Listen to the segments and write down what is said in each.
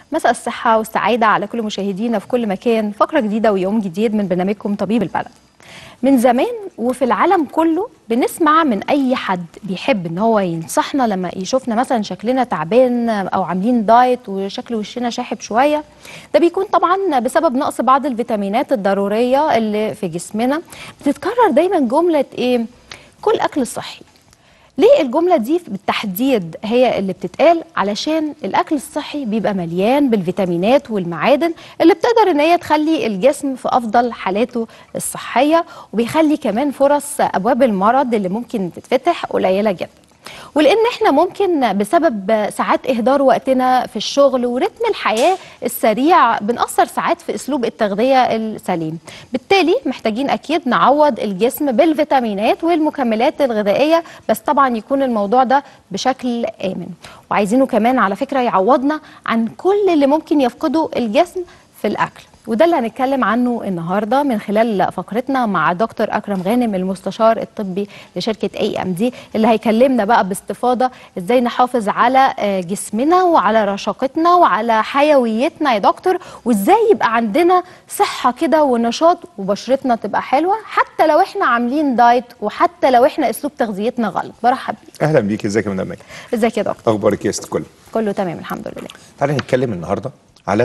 مساء الصحة والسعادة على كل مشاهدينا في كل مكان فقرة جديدة ويوم جديد من برنامجكم طبيب البلد من زمان وفي العالم كله بنسمع من أي حد بيحب إن هو ينصحنا لما يشوفنا مثلا شكلنا تعبان أو عاملين دايت وشكل وشنا شاحب شوية ده بيكون طبعا بسبب نقص بعض الفيتامينات الضرورية اللي في جسمنا بتتكرر دايما جملة إيه كل أكل صحي ليه الجملة دي بالتحديد هي اللي بتتقال علشان الأكل الصحي بيبقى مليان بالفيتامينات والمعادن اللي بتقدر إن هي تخلي الجسم في أفضل حالاته الصحية وبيخلي كمان فرص أبواب المرض اللي ممكن تتفتح قليلة جدا ولان احنا ممكن بسبب ساعات اهدار وقتنا في الشغل ورتم الحياه السريع بنأثر ساعات في اسلوب التغذيه السليم بالتالي محتاجين اكيد نعوض الجسم بالفيتامينات والمكملات الغذائيه بس طبعا يكون الموضوع ده بشكل امن وعايزينه كمان على فكره يعوضنا عن كل اللي ممكن يفقده الجسم في الاكل وده اللي هنتكلم عنه النهارده من خلال فقرتنا مع دكتور اكرم غانم المستشار الطبي لشركه اي ام دي اللي هيكلمنا بقى باستفاضه ازاي نحافظ على جسمنا وعلى رشاقتنا وعلى حيويتنا يا دكتور وازاي يبقى عندنا صحه كده ونشاط وبشرتنا تبقى حلوه حتى لو احنا عاملين دايت وحتى لو احنا اسلوب تغذيتنا غلط برحب بيك اهلا بيك ازيك يا مدام ازيك يا دكتور اخبارك يا ست كل كله تمام الحمد لله تعالى نتكلم النهارده على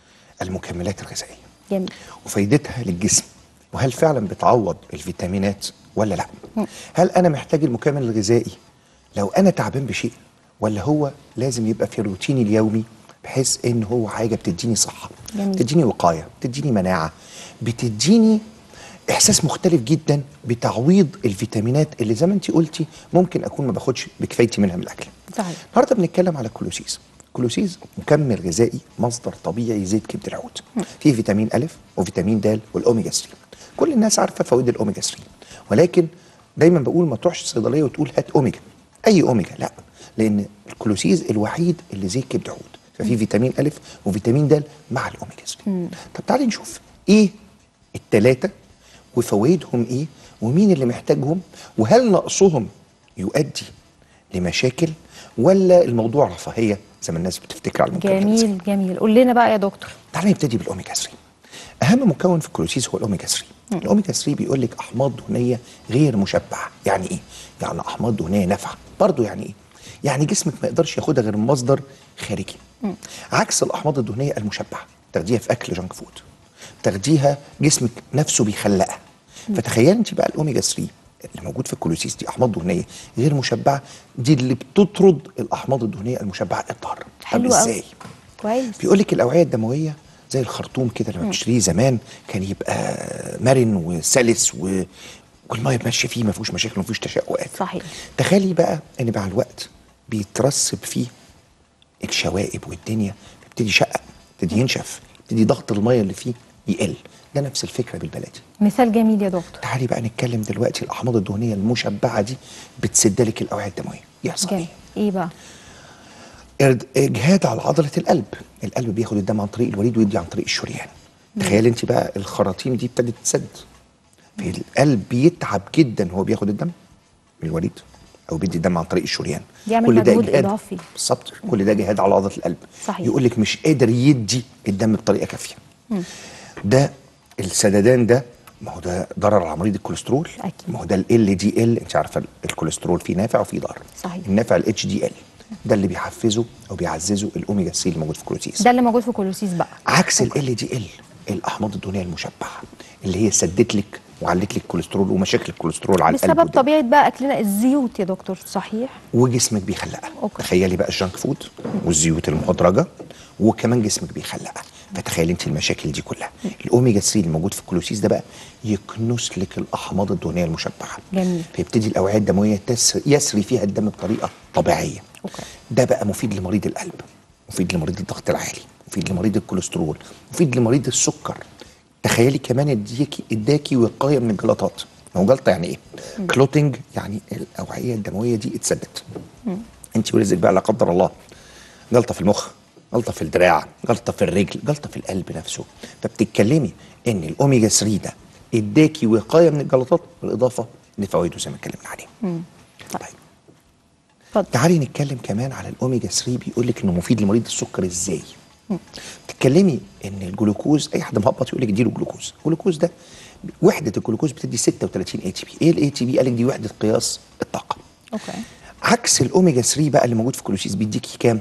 المكملات الغذائيه جميل وفايدتها للجسم وهل فعلا بتعوض الفيتامينات ولا لا هل انا محتاج المكمل الغذائي لو انا تعبان بشيء ولا هو لازم يبقى في روتيني اليومي بحيث ان هو حاجه بتديني صحه جميل. بتديني وقايه بتديني مناعه بتديني احساس مختلف جدا بتعويض الفيتامينات اللي زي ما انت قلتي ممكن اكون ما باخدش بكفايتي منها من الاكل صحيح النهارده بنتكلم على كلوسيس كلوسيس مكمل غذائي مصدر طبيعي زيت كبد العود فيه فيتامين أ وفيتامين د والأوميجا 3 كل الناس عارفة فوائد الأوميجا 3 ولكن دايما بقول ما تروحش الصيدلية وتقول هات أوميجا أي أوميجا لا لأن الكلوسيس الوحيد اللي زي كبد عود ففيه فيتامين أ وفيتامين د مع الأوميجا 3 طب تعالي نشوف إيه التلاتة وفوائدهم إيه ومين اللي محتاجهم وهل نقصهم يؤدي لمشاكل ولا الموضوع رفاهيه زي ما الناس بتفتكر على المكملات جميل جميل قول لنا بقى يا دكتور تعالى نبتدي بالاوميجا 3 اهم مكون في الكلوسيس هو الاوميجا 3 الاوميجا 3 بيقول لك احماض دهنيه غير مشبعه يعني ايه يعني احماض دهنيه نافعه برضه يعني ايه يعني جسمك ما يقدرش ياخدها غير من مصدر خارجي عكس الاحماض الدهنيه المشبعه تاخديها في اكل جانك فود تاخديها جسمك نفسه بيخلقها فتخيل انت بقى الاوميجا 3 اللي موجود في الكلوسيس دي احماض دهنيه غير مشبعه دي اللي بتطرد الاحماض الدهنيه المشبعه الضاره حلو طب قوي. ازاي كويس بيقول لك الاوعيه الدمويه زي الخرطوم كده لما بتشتريه زمان كان يبقى مرن وسلس و... والميه ماشيه فيه ما فيهوش مشاكل وما فيهوش تشققات صحيح تخيلي بقى ان مع الوقت بيترسب فيه الشوائب والدنيا يبتدي يشقق يبتدي ينشف يبتدي ضغط الميه اللي فيه يقل ده نفس الفكره بالبلدي مثال جميل يا دكتور تعالي بقى نتكلم دلوقتي الاحماض الدهنيه المشبعه دي بتسد لك الاوعيه الدمويه يحصل جميل ايه ايه بقى إرد- اجهاد على عضله القلب القلب بياخد الدم عن طريق الوريد ويدي عن طريق الشريان تخيل انت بقى الخراطيم دي ابتدت تسد القلب بيتعب جدا وهو بياخد الدم من الوريد او بيدي الدم عن طريق الشريان بيعمل مجهود إضافي. بالظبط كل ده جهاد على عضله القلب صحيح. يقول لك مش قادر يدي الدم بطريقه كافيه ده السددان ده ما هو ده ضرر على مريض الكوليسترول أكيد. ما هو ده ال دي ال انت عارفه الكوليسترول فيه نافع وفيه ضار صحيح. النافع الاتش دي ال ده اللي بيحفزه او بيعززه الاوميجا 3 اللي موجود في الكلوتيس ده اللي موجود في كولوسيس بقى عكس ال دي ال الاحماض الدهنيه المشبعه اللي هي سدت لك وعلت لك الكوليسترول ومشاكل الكوليسترول على القلب بسبب والدم. طبيعه بقى اكلنا الزيوت يا دكتور صحيح وجسمك بيخلقها أوكي. تخيلي بقى الجانك فود والزيوت المهدرجه وكمان جسمك بيخلقها فتخيلي انت المشاكل دي كلها الاوميجا 3 اللي موجود في الكلوسيس ده بقى يكنس لك الاحماض الدهنيه المشبعه جميل. فيبتدي الاوعيه الدمويه تس- يسري فيها الدم بطريقه طبيعيه أوكي. ده بقى مفيد لمريض القلب مفيد لمريض الضغط العالي مفيد لمريض الكوليسترول مفيد لمريض السكر تخيلي كمان اديكي اداكي وقايه من الجلطات ما هو جلطه يعني ايه كلوتنج يعني الاوعيه الدمويه دي اتسدت انت ورزقك بقى لا قدر الله جلطه في المخ جلطه في الدراع جلطه في الرجل جلطه في القلب نفسه فبتتكلمي ان الاوميجا 3 ده اداكي وقايه من الجلطات بالاضافه لفوائده زي ما اتكلمنا عليه طيب اتفضل تعالي نتكلم كمان على الاوميجا 3 بيقول لك انه مفيد لمريض السكر ازاي تتكلمي ان الجلوكوز اي حد مهبط يقول لك اديله جلوكوز الجلوكوز ده وحده الجلوكوز بتدي 36 اي تي بي ايه الاي تي بي قال لك دي وحده قياس الطاقه اوكي عكس الاوميجا 3 بقى اللي موجود في الكلوسيس بيديكي كام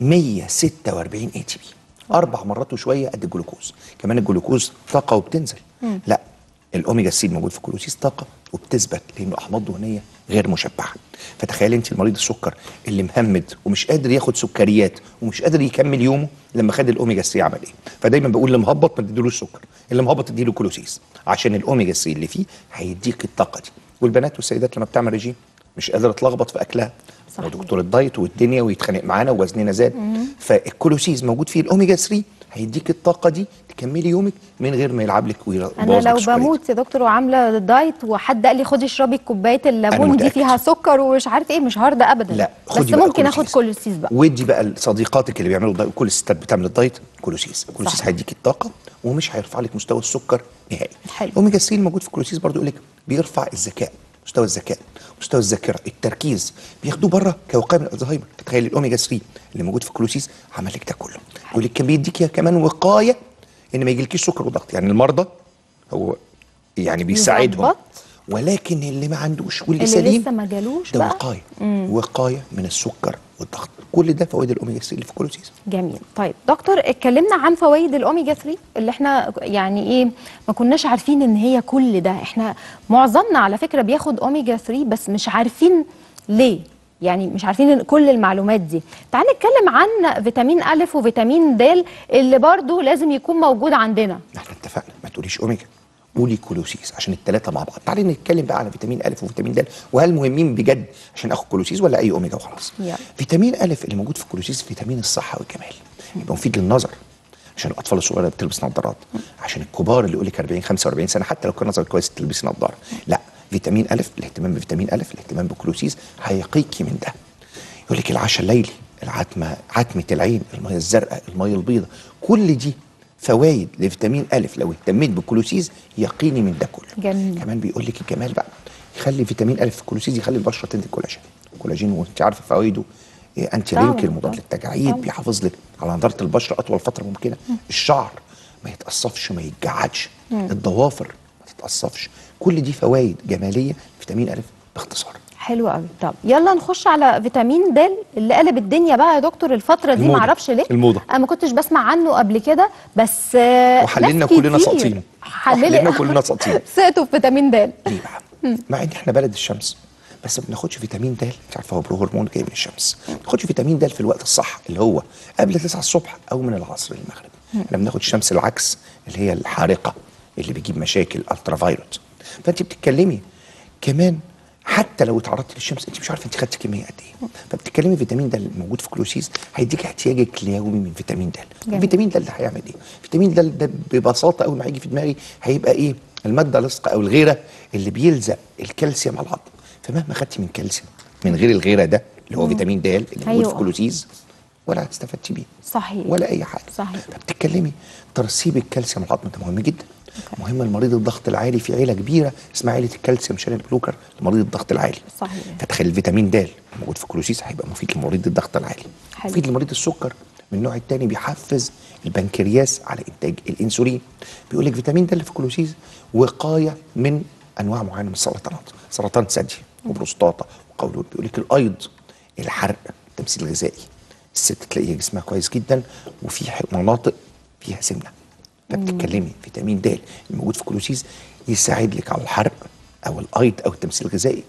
146 اي تي بي اربع مرات وشويه قد الجلوكوز كمان الجلوكوز طاقه وبتنزل لا الاوميجا 3 موجود في الكلوسيس طاقه وبتثبت لانه احماض دهنيه غير مشبعه فتخيل انت المريض السكر اللي مهمد ومش قادر ياخد سكريات ومش قادر يكمل يومه لما خد الاوميجا 3 عمل ايه فدايما بقول اللي مهبط ما تديلوش سكر اللي مهبط اديله كلوسيس عشان الاوميجا 3 اللي فيه هيديك الطاقه دي والبنات والسيدات لما بتعمل ريجيم مش قادره تلخبط في اكلها صحيح. هو دكتور الدايت والدنيا ويتخانق معانا ووزننا زاد فالكلوسيس موجود فيه الاوميجا 3 هيديك الطاقه دي تكملي يومك من غير ما يلعب لك ويبوظ انا لك لو السكريات. بموت يا دكتور وعامله دايت وحد قال لي خدي اشربي كوبايه الليمون دي متأكد. فيها سكر ومش عارف ايه مش هرضى ابدا لا بس خدي بقى ممكن اخد كولوسيس. كولوسيس بقى ودي بقى لصديقاتك اللي بيعملوا دايت كل الستات بتعمل الدايت كولوسيس كولوسيس صح. هيديك الطاقه ومش هيرفع لك مستوى السكر نهائي حلو. الاوميجا 3 الموجود في الكولوسيس برضو يقول لك بيرفع الذكاء مستوى الذكاء مستوى الذاكره التركيز بياخدوه بره كوقايه من الزهايمر تخيل الاوميجا 3 اللي موجود في الكولوسيس عمل لك ده كله يقول لك كان بيديك كمان وقايه ان ما يجيلكيش سكر وضغط يعني المرضى هو يعني بيساعدهم يظبط. ولكن اللي ما عندوش واللي اللي سليم لسه ما جالوش ده بقى وقايه وقايه من السكر والضغط كل ده فوائد الاوميجا 3 اللي في الكولوسيس جميل طيب دكتور اتكلمنا عن فوائد الاوميجا 3 اللي احنا يعني ايه ما كناش عارفين ان هي كل ده احنا معظمنا على فكره بياخد اوميجا 3 بس مش عارفين ليه يعني مش عارفين كل المعلومات دي تعال نتكلم عن فيتامين أ وفيتامين د اللي برضو لازم يكون موجود عندنا احنا اتفقنا ما تقوليش اوميجا قولي كولوسيس عشان الثلاثه مع بعض تعالي نتكلم بقى على فيتامين أ وفيتامين د وهل مهمين بجد عشان اخد كولوسيس ولا اي اوميجا وخلاص يلا. فيتامين أ اللي موجود في الكولوسيس فيتامين الصحه والجمال يبقى مفيد للنظر عشان الاطفال الصغيره اللي بتلبس نظارات عشان الكبار اللي يقول لك 40 45 سنه حتى لو كان نظرك كويس تلبسي نظاره لا فيتامين أ الاهتمام بفيتامين أ الاهتمام بالكولوسيس هيقيكي من ده يقول لك العشاء الليلي العتمه عتمه العين الميه الزرقاء الميه البيضاء كل دي فوائد لفيتامين أ لو اهتميت بالكولوسيس يقيني من ده كله جميل. كمان بيقول لك الجمال بقى يخلي فيتامين أ في الكولوسيس يخلي البشره تنتج كولاجين الكولاجين وانت عارفه فوائده إيه، انتي طبعاً، رينكل مضاد طبعاً. للتجاعيد طبعاً. بيحافظ لك على نضاره البشره اطول فتره ممكنه الشعر ما يتقصفش ما يتجعدش الضوافر ما تتقصفش كل دي فوائد جماليه فيتامين أ باختصار حلو قوي طب يلا نخش على فيتامين د اللي قلب الدنيا بقى يا دكتور الفتره دي الموضة. معرفش ليه الموضة. انا ما كنتش بسمع عنه قبل كده بس آه، وحللنا ناس كلنا كتير ساقطين. حلل وحللنا كلنا ساقطين. سقطوا في فيتامين د ليه بقى؟ مع ان احنا بلد الشمس بس ما بناخدش فيتامين د انت عارفه هو برو هرمون جاي من الشمس ما بناخدش فيتامين د في الوقت الصح اللي هو قبل 9 الصبح او من العصر للمغرب احنا بناخد الشمس العكس اللي هي الحارقه اللي بيجيب مشاكل الترا فايروت فانت بتتكلمي كمان حتى لو اتعرضتي للشمس انت مش عارفه انت خدتي كميه قد ايه فبتتكلمي فيتامين د الموجود في كلوسيس هيديك احتياجك اليومي من فيتامين د جميل. الفيتامين د اللي هيعمل ايه فيتامين د ده ببساطه اول ما هيجي في دماغي هيبقى ايه الماده اللصقه او الغيره اللي بيلزق الكالسيوم على العظم فمهما خدتي من كالسيوم من غير الغيره ده اللي هو فيتامين د اللي موجود أيوة. في كلوسيس ولا هتستفادي بيه صحيح ولا اي حاجه صحيح. فبتتكلمي ترسيب الكالسيوم على العظم ده مهم جدا مهم لمريض الضغط العالي في عيله كبيره اسمها عيله الكالسيوم شانل بلوكر لمريض الضغط العالي صحيح. فتخيل الفيتامين د موجود في كلوسيس هيبقى مفيد لمريض الضغط العالي حلو. مفيد لمريض السكر من النوع الثاني بيحفز البنكرياس على انتاج الانسولين بيقول لك فيتامين د اللي في كلوسيس وقايه من انواع معينه من السرطانات سرطان ثدي وبروستاتا وقولون بيقول لك الايض الحرق التمثيل الغذائي الست تلاقيها جسمها كويس جدا وفي ح- مناطق فيها سمنه فبتتكلمي فيتامين د الموجود في كلوسيس يساعد لك على الحرق او الايض او التمثيل الغذائي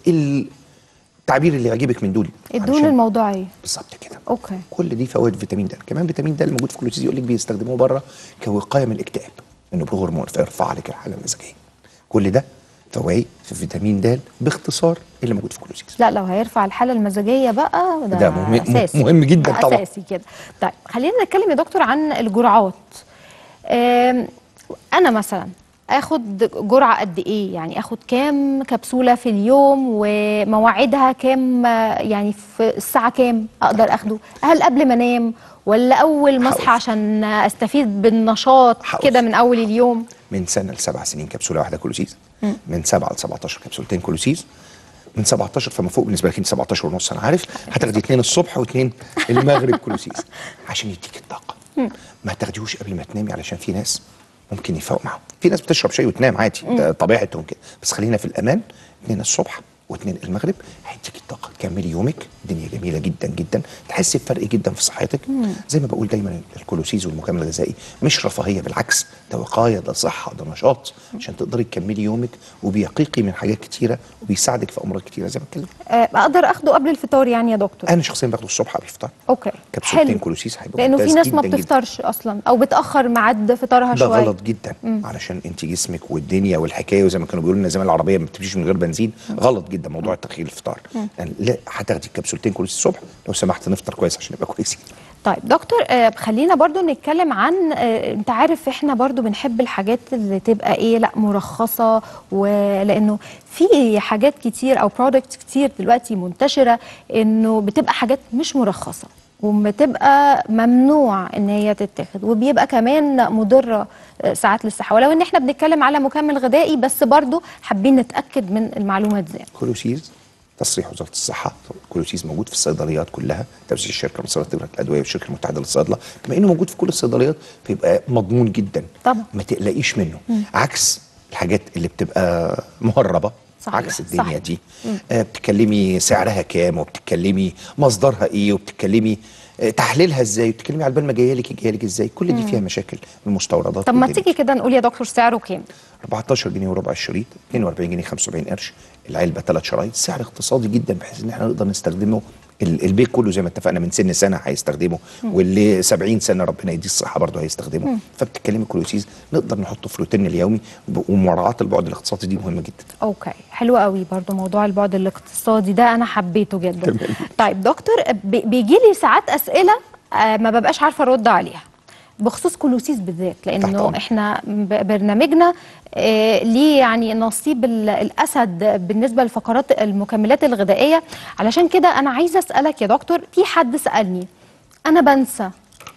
التعبير اللي يعجبك من دول الدهون علشان- الموضوعيه بالظبط كده اوكي كل دي فوائد فيتامين د كمان فيتامين د الموجود في كلوسيس يقول لك بيستخدموه بره كوقايه من الاكتئاب انه برو هرمون فيرفع لك الحاله المزاجيه كل ده فوائد في فيتامين د باختصار اللي موجود في كلوسيس لا لو هيرفع الحاله المزاجيه بقى ده, ده مهم- اساسي مهم جدا ده طبعا. اساسي كده طيب خلينا نتكلم يا دكتور عن الجرعات آم، انا مثلا اخد جرعه قد ايه يعني اخد كام كبسوله في اليوم ومواعيدها كام آه، يعني في الساعه كام اقدر اخده هل قبل ما انام ولا اول ما اصحى هقول. عشان استفيد بالنشاط هقول. كده من اول اليوم من سنه لسبع سنين كبسوله واحده كلوسيس من سبعه ل 17 كبسولتين كلوسيس من 17 فما فوق بالنسبه لك انت 17 ونص انا عارف هتاخدي اثنين الصبح واثنين المغرب كلوسيس عشان يديك الطاقه ما تاخديهوش قبل ما تنامي علشان في ناس ممكن يفوق معاهم في ناس بتشرب شاي وتنام عادي ده طبيعتهم كده بس خلينا في الامان اتنين الصبح واتنين المغرب هيديك الطاقه تكملي يومك الدنيا جميله جدا جدا تحسي بفرق جدا في صحتك زي ما بقول دايما الكولوسيز والمكمل الغذائي مش رفاهيه بالعكس ده وقايه ده صحه ده نشاط عشان تقدري تكملي يومك وبيقيقي من حاجات كتيره وبيساعدك في امراض كتيره زي ما اتكلم آه، اقدر اخده قبل الفطار يعني يا دكتور انا شخصيا باخده الصبح قبل الفطار اوكي كبسولتين حلو كولوسيس هيبقى لانه في ممتاز ناس ما جداً جداً. بتفطرش اصلا او بتاخر ميعاد فطارها ده شويه غلط جدا علشان انت جسمك والدنيا والحكايه وزي ما كانوا بيقولوا لنا زمان العربيه ما بتمشيش من غير بنزين غلط جدا موضوع تاخير الفطار يعني لا هتاخدي كبسولتين كولوسيس الصبح لو سمحت نفطر كويس عشان نبقى كويسين طيب دكتور آه، خلينا برضو نتكلم عن آه، انت عارف احنا برضو بنحب الحاجات اللي تبقى ايه لا مرخصة ولانه في حاجات كتير او برودكت كتير دلوقتي منتشرة انه بتبقى حاجات مش مرخصة وبتبقى ممنوع ان هي تتاخد وبيبقى كمان مضرة آه، ساعات للصحة ولو ان احنا بنتكلم على مكمل غذائي بس برضو حابين نتأكد من المعلومات دي كولوسيس تصريح وزاره الصحه كولوسيس موجود في الصيدليات كلها تمثيل الشركه المصريه لتجاره الادويه والشركه المتحده للصيدله بما انه موجود في كل الصيدليات فيبقى مضمون جدا طبعا. ما تقلقيش منه عكس الحاجات اللي بتبقى مهربه صحيح، عكس الدنيا صحيح. دي آه بتتكلمي سعرها كام وبتتكلمي مصدرها ايه وبتتكلمي آه تحليلها ازاي وبتتكلمي على البال ما جايه لك جايه لك ازاي كل دي فيها مشاكل من المستوردات طب ما والدنيا. تيجي كده نقول يا دكتور سعره كام 14 جنيه وربع الشريط 42 جنيه 75 قرش العلبه ثلاث شرايط سعر اقتصادي جدا بحيث ان احنا نقدر نستخدمه ال- البيت كله زي ما اتفقنا من سن سنه هيستخدمه واللي 70 سنه ربنا يديه الصحه برضه هيستخدمه فبتتكلمي كلوسيز نقدر نحطه في روتيننا اليومي ب- ومراعاه البعد الاقتصادي دي مهمه جدا اوكي حلو قوي برضو موضوع البعد الاقتصادي ده انا حبيته جدا تمام. طيب دكتور بيجي لي ساعات اسئله آه، ما ببقاش عارفه ارد عليها بخصوص كلوسيس بالذات تحت لانه أمرك. احنا ب- برنامجنا آه، ليه يعني نصيب ال- الاسد بالنسبه لفقرات المكملات الغذائيه علشان كده انا عايزه اسالك يا دكتور في حد سالني انا بنسى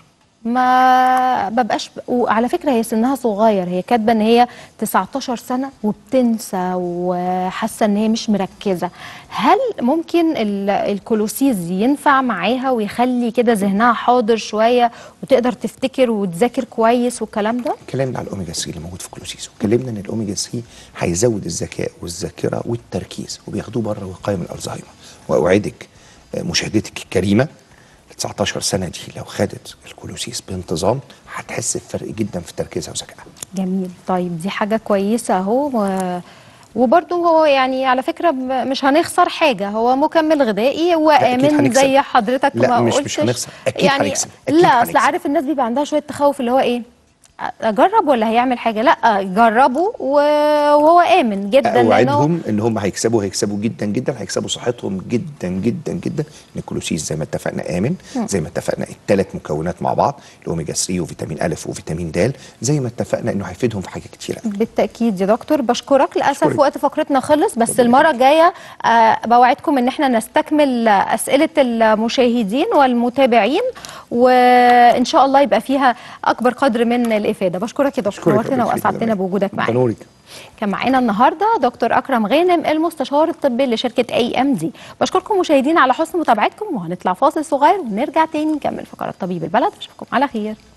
ما ببقاش وعلى فكره هي سنها صغير هي كاتبه ان هي 19 سنه وبتنسى وحاسه ان هي مش مركزه هل ممكن ال- الكولوسيز ينفع معاها ويخلي كده ذهنها حاضر شويه وتقدر تفتكر وتذاكر كويس والكلام ده اتكلمنا على الاوميجا 3 اللي موجود في كلوسيس واتكلمنا ان الاوميجا 3 هيزود الذكاء والذاكره والتركيز وبياخدوه بره وقايه من الزهايمر واوعدك آه، مشاهدتك الكريمه ال 19 سنه دي لو خدت الكلوسيس بانتظام هتحس بفرق جدا في تركيزها وذكائها جميل طيب دي حاجة كويسة اهو و... وبرضه هو يعني على فكرة ب- مش هنخسر حاجة هو مكمل غذائي وآمن هنكسب. زي حضرتك لا، ما مش- مش قلتش هنخسر. أكيد يعني هنكسب. أكيد لا أصل هنكسب. عارف الناس بيبقى عندها شوية تخوف اللي هو إيه أجرب ولا هيعمل حاجة لا جربوا و- وهو آمن جدا لأنه اوعدهم ان هم هيكسبوا هيكسبوا جدا جدا هيكسبوا صحتهم جدا جدا جدا ان الكلوسيس زي ما اتفقنا امن زي ما اتفقنا الثلاث مكونات مع بعض الاوميجا 3 وفيتامين الف وفيتامين د زي ما اتفقنا انه هيفيدهم في حاجات كتيره بالتأكيد يا دكتور بشكرك للأسف أشكرك. وقت فقرتنا خلص بس المرة الجاية آه، بوعدكم إن احنا نستكمل آه، أسئلة المشاهدين والمتابعين وإن شاء الله يبقى فيها أكبر قدر من الإفادة بشكرك يا دكتور أشكرك نورتنا ربنا يخليك. وأسعدتنا بوجودك معانا بنورك كان معانا النهارده دكتور اكرم غانم المستشار الطبي لشركه اي ام دي بشكركم مشاهدينا على حسن متابعتكم وهنطلع فاصل صغير ونرجع تاني نكمل فقرات طبيب البلد اشوفكم على خير